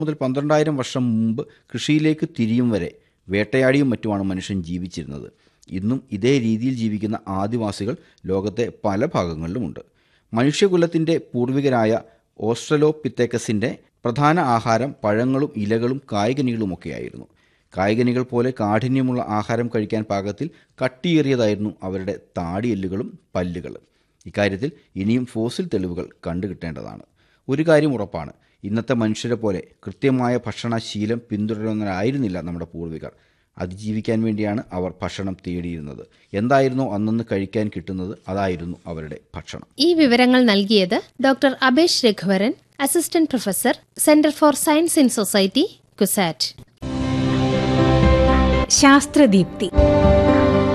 മുതൽ പന്ത്രണ്ടായിരം വർഷം മുമ്പ് കൃഷിയിലേക്ക് തിരിയും വരെ വേട്ടയാടിയും മറ്റുമാണ് മനുഷ്യൻ ജീവിച്ചിരുന്നത് ഇന്നും ഇതേ രീതിയിൽ ജീവിക്കുന്ന ആദിവാസികൾ ലോകത്തെ പല ഭാഗങ്ങളിലുമുണ്ട് മനുഷ്യകുലത്തിൻ്റെ പൂർവികരായ ഓസ്ട്രലോപിത്തേക്കസിൻ്റെ പ്രധാന ആഹാരം പഴങ്ങളും ഇലകളും കായ്കനികളുമൊക്കെയായിരുന്നു കായ്കനികൾ പോലെ കാഠിന്യമുള്ള ആഹാരം കഴിക്കാൻ പാകത്തിൽ കട്ടിയേറിയതായിരുന്നു അവരുടെ താടിയെല്ലുകളും പല്ലുകളും ഇക്കാര്യത്തിൽ ഇനിയും ഫോസിൽ തെളിവുകൾ കണ്ടുകിട്ടേണ്ടതാണ് ഒരു കാര്യം ഉറപ്പാണ് ഇന്നത്തെ മനുഷ്യരെ പോലെ കൃത്യമായ ഭക്ഷണശീലം പിന്തുടരുന്നവരായിരുന്നില്ല നമ്മുടെ പൂർവികർ അതിജീവിക്കാൻ വേണ്ടിയാണ് അവർ ഭക്ഷണം തേടിയിരുന്നത് എന്തായിരുന്നോ അന്നന്ന് കഴിക്കാൻ കിട്ടുന്നത് അതായിരുന്നു അവരുടെ ഭക്ഷണം ഈ വിവരങ്ങൾ നൽകിയത് doctor Abesh Raghuvaran assistant professor centre for science in society CUSAT ശാസ്ത്രദീപ്തി